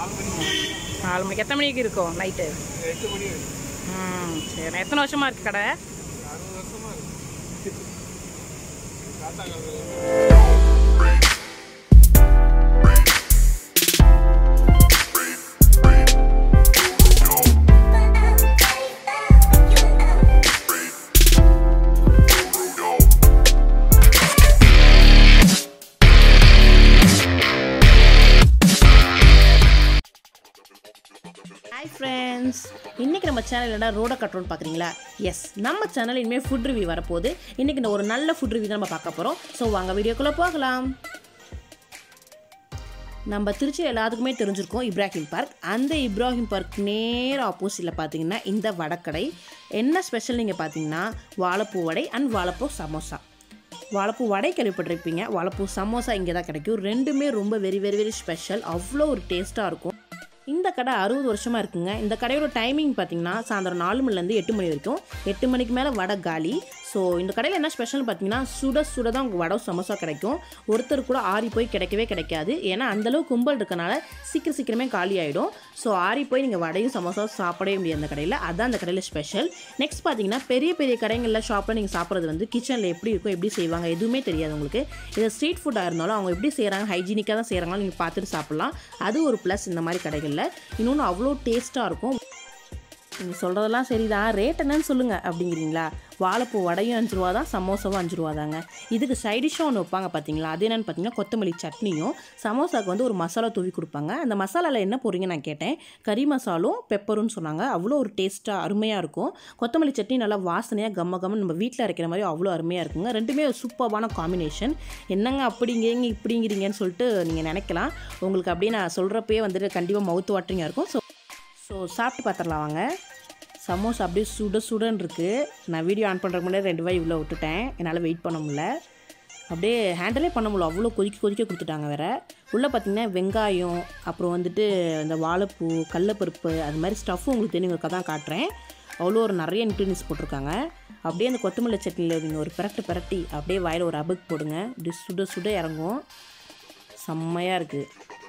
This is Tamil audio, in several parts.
நாலு மணிக்கு எத்தனை மணிக்கு இருக்கும் நைட்டு எட்டு மணி ம் சரி எத்தனை வருஷமா இருக்கு கடை அறுபது வருஷமா இருக்கு தாத்தா காலத்துல ஹாய் ஃப்ரெண்ட்ஸ் இன்றைக்கி நம்ம சேனல் என்ன ரோட கட்டுறோன்னு பார்க்குறீங்களா எஸ் நம்ம சேனல் இனிமேல் ஃபுட் ரிவ்யூ வரப்போகுது இன்றைக்கி இந்த ஒரு நல்ல ஃபுட் ரிவ்யூ தான் நம்ம பார்க்க போகிறோம் ஸோ வாங்க வீடியோக்குள்ளே போகலாம் நம்ம திருச்சி எல்லாத்துக்குமே தெரிஞ்சிருக்கோம் இப்ராஹிம் பார்க் அந்த இப்ராஹிம் பார்க் நேர ஆப்போசிட்டில் பார்த்தீங்கன்னா இந்த வடக்கடை என்ன ஸ்பெஷல் நீங்கள் பார்த்தீங்கன்னா வாழைப்பூ வடை அண்ட் வாழைப்பூ சமோசா வாழைப்பூ வடை கேள்விப்பட்டிருப்பீங்க வாழைப்பூ சமோசா இங்கே தான் கிடைக்கும் ரெண்டுமே ரொம்ப வெரி வெரி வெரி ஸ்பெஷல் அவ்வளோ ஒரு டேஸ்ட்டாக இருக்கும் இந்த கடை அறுபது வருஷமாக இருக்குங்க இந்த கடையோட டைமிங் பார்த்தீங்கன்னா சாயந்தரம் நாலு மணிலேருந்து எட்டு மணி வரைக்கும் எட்டு மணிக்கு மேலே வடை காலி ஸோ இந்த கடையில் என்ன ஸ்பெஷல் பார்த்தீங்கன்னா சுட சுட தான் உங்களுக்கு வடை சமோசா கிடைக்கும் ஒருத்தர் கூட ஆறி போய் கிடைக்கவே கிடைக்காது ஏன்னா அந்தளவு கும்பல் இருக்கனால சீக்கிரம் சீக்கிரமே காலி ஆகிடும் ஸோ ஆறி போய் நீங்கள் வடையும் சமோசா சாப்பிடவே முடியாது அந்த கடையில் அதான் அந்த கடையில் ஸ்பெஷல் நெக்ஸ்ட் பார்த்தீங்கன்னா பெரிய பெரிய கடைகளில் ஷாப்பில் நீங்கள் சாப்பிட்றது வந்து கிச்சனில் எப்படி இருக்கும் எப்படி செய்வாங்க எதுவுமே தெரியாது உங்களுக்கு இது ஸ்ட்ரீட் ஃபுட்டாக இருந்தாலும் அவங்க எப்படி செய்கிறாங்க ஹைஜீனிக்காக தான் செய்கிறாங்களோ நீங்கள் பார்த்துட்டு சாப்பிட்லாம் அது ஒரு ப்ளஸ் இந்த மாதிரி கடைகளில் இன்னொன்று அவ்வளோ டேஸ்ட்டாக இருக்கும் நீங்கள் சொல்கிறதெல்லாம் சரிதான் ரேட் என்னன்னு சொல்லுங்கள் அப்படிங்கிறீங்களா வாழைப்பூ வடையும் அஞ்சு ரூபா தான் சமோசாவும் அஞ்சு ரூபா தாங்க இதுக்கு சைடிஷாக ஒன்று வைப்பாங்க பார்த்தீங்களா அது என்னென்னு பார்த்தீங்கன்னா கொத்தமல்லி சட்னியும் சமோசாவுக்கு வந்து ஒரு மசாலா தூவி கொடுப்பாங்க அந்த மசாலாவில் என்ன போடுறீங்க நான் கேட்டேன் கறி மசாலும் பெப்பரும் சொன்னாங்க அவ்வளோ ஒரு டேஸ்ட்டாக அருமையாக இருக்கும் கொத்தமல்லி சட்னி நல்லா வாசனையாக கம்ம கம்ம நம்ம வீட்டில் அரைக்கிற மாதிரி அவ்வளோ அருமையாக இருக்குங்க ரெண்டுமே ஒரு சூப்பர்பான காம்பினேஷன் என்னங்க அப்படிங்கிறீங்க இப்படிங்கிறீங்கன்னு சொல்லிட்டு நீங்கள் நினைக்கலாம் உங்களுக்கு அப்படியே நான் சொல்கிறப்பயே வந்துட்டு கண்டிப்பாக மவுத் வாட்டரிங்காக இருக்கும் ஸோ ஸோ சாப்பிட்டு பார்த்துடலாம் வாங்க சமோசா அப்படியே சுட சுடன்னு இருக்குது நான் வீடியோ ஆன் பண்ணுறதுக்கு முன்னாடி ரெண்டு வாய் இவ்வளோ விட்டுட்டேன் என்னால் வெயிட் பண்ண முடியல அப்படியே ஹேண்டிலே பண்ண முடியல அவ்வளோ கொதிக்க கொதிக்க கொடுத்துட்டாங்க வேறு உள்ளே பார்த்தீங்கன்னா வெங்காயம் அப்புறம் வந்துட்டு இந்த வாழைப்பூ கடலப்பருப்பு அது மாதிரி ஸ்டஃப் உங்களுக்கு தெரியுங்கிறக்க தான் காட்டுறேன் அவ்வளோ ஒரு நிறைய இன்க்ரீடியன்ஸ் போட்டிருக்காங்க அப்படியே அந்த கொத்தமல்லி சட்னியில் நீங்கள் ஒரு பிரட்டு பிரட்டி அப்படியே வாயில் ஒரு அபுக் போடுங்க இப்படி சுட சுட இறங்கும் செம்மையாக இருக்குது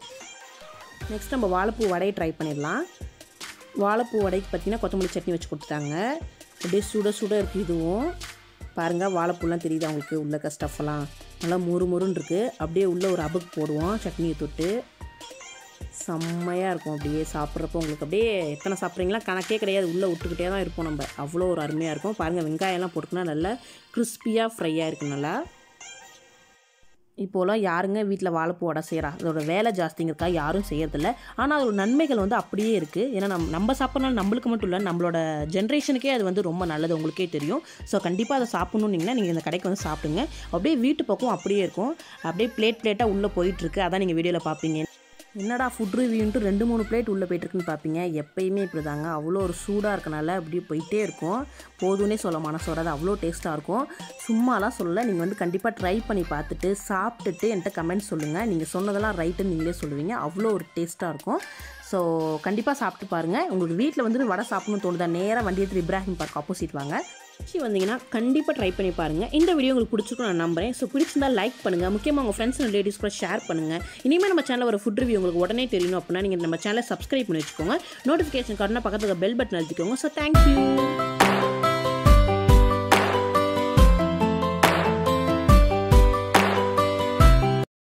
நெக்ஸ்ட் நம்ம வாழைப்பூ வடையை ட்ரை பண்ணிடலாம் வாழைப்பூ வடைக்கு பார்த்தீங்கன்னா கொத்தமல்லி சட்னி வச்சு கொடுத்துட்டாங்க அப்படியே சுட சுட இருக்குது இதுவும் பாருங்கள் வாழைப்பூலாம் தெரியுது அவங்களுக்கு உள்ள ஸ்டஃப்லாம் நல்லா முறு முருன்னு இருக்குது அப்படியே உள்ளே ஒரு அபுக்கு போடுவோம் சட்னியை தொட்டு செம்மையாக இருக்கும் அப்படியே சாப்பிட்றப்போ உங்களுக்கு அப்படியே எத்தனை சாப்பிட்றீங்களா கணக்கே கிடையாது உள்ளே விட்டுக்கிட்டே தான் இருப்போம் நம்ம அவ்வளோ ஒரு அருமையாக இருக்கும் பாருங்கள் வெங்காயம்லாம் போட்டுக்கினா நல்லா கிறிஸ்பியாக ஃப்ரையாக இருக்குது நல்லா இப்போலாம் யாருங்க வீட்டில் வாழைப்பூ வடை செய்கிறா அதோட வேலை ஜாஸ்திங்கிறக்கா யாரும் செய்யறதில்ல ஆனால் அதோட நன்மைகள் வந்து அப்படியே இருக்குது ஏன்னா நம்ம நம்ம சாப்பிட்றனால நம்மளுக்கு மட்டும் இல்லை நம்மளோட ஜென்ரேஷனுக்கே அது வந்து ரொம்ப நல்லது உங்களுக்கே தெரியும் ஸோ கண்டிப்பாக அதை சாப்பிட்ணுன்னீங்கன்னா நீங்கள் இந்த கடைக்கு வந்து சாப்பிடுங்க அப்படியே வீட்டு பக்கம் அப்படியே இருக்கும் அப்படியே பிளேட் பிளேட்டாக உள்ளே போயிட்டுருக்கு அதான் நீங்கள் வீடியோவில் பார்ப்பீங்க என்னடா ஃபுட் ரிவ்யூன்ட்டு ரெண்டு மூணு பிளேட் உள்ளே போயிட்டுருக்குன்னு பார்ப்பீங்க எப்பயுமே இப்படி தாங்க அவ்வளோ ஒரு சூடாக இருக்கனால அப்படியே போயிட்டே இருக்கும் போதும்னே சொல்ல மனசு வராது அவ்வளோ டேஸ்ட்டாக இருக்கும் சும்மாலாம் சொல்லலை நீங்கள் வந்து கண்டிப்பாக ட்ரை பண்ணி பார்த்துட்டு சாப்பிட்டுட்டு என்கிட்ட கமெண்ட் சொல்லுங்கள் நீங்கள் சொன்னதெல்லாம் ரைட்டுன்னு நீங்களே சொல்லுவீங்க அவ்வளோ ஒரு டேஸ்ட்டாக இருக்கும் ஸோ கண்டிப்பாக சாப்பிட்டு பாருங்கள் உங்களுக்கு வீட்டில் வந்துட்டு வடை சாப்பிடணும்னு தோணுதா நேராக வண்டி எடுத்து இப்ராஹிம் பார்க் ஆப்போசிட் வாங்க திருச்சி வந்தீங்கன்னா கண்டிப்பாக ட்ரை பண்ணி பாருங்கள் இந்த வீடியோ உங்களுக்கு பிடிச்சிருக்கும் நான் நம்புறேன் ஸோ பிடிச்சிருந்தா லைக் பண்ணுங்கள் முக்கியமாக உங்கள் ஃப்ரெண்ட்ஸ் அண்ட் ரிலேட்டிவ்ஸ் கூட ஷேர் பண்ணுங்கள் இனிமேல் நம்ம சேனலில் ஒரு ஃபுட் ரிவ்யூ உங்களுக்கு உடனே தெரியணும் அப்படின்னா நீங்கள் நம்ம சேனலை சப்ஸ்கிரைப் பண்ணி வச்சுக்கோங்க நோட்டிஃபிகேஷன் காரணம் பக்கத்தில் பெல் பட்டன் அழுத்திக்கோங்க ஸோ தேங்க்யூ